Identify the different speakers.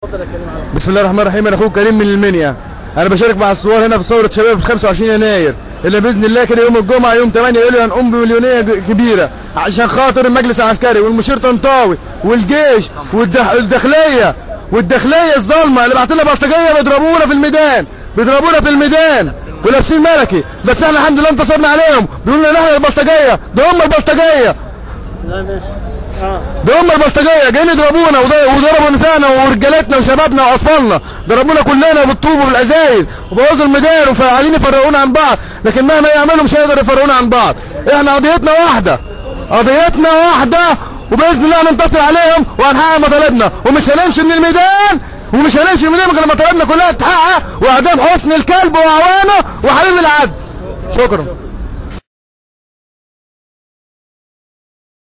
Speaker 1: بسم الله الرحمن الرحيم انا اخوك كريم من المنيا انا بشارك مع الثوار هنا في ثوره شباب 25 يناير اللي باذن الله كده يوم الجمعه يوم 8 يوليو هنقوم بمليونيه كبيره عشان خاطر المجلس العسكري والمشير طنطاوي والجيش والداخليه والداخليه الظالمه اللي بعت لنا بلطجيه بيضربونا في الميدان بيضربونا في الميدان ولابسين ملكي بس احنا الحمد لله انتصرنا عليهم بيقولوا لنا احنا البلطجيه ده هم البلطجيه
Speaker 2: لا ماشي اه
Speaker 1: ده هم البلطجيه جايين يضربونا وض- وضربوا نسائنا ورجالتنا وشبابنا واطفالنا ضربونا كلنا بالطوب وبالازايز وبوظوا الميدان وعايزين يفرقونا عن بعض لكن مهما يعملوا مش هيقدروا يفرقونا عن بعض احنا قضيتنا واحده قضيتنا واحده وباذن الله هننتصر عليهم وهنحقق مطالبنا ومش هنمشي من الميدان ومش هنمشي من الميدان غير لما مطالبنا كلها تتحقق واعدام حسن الكلب واعوانه وحبيب العدل شكرا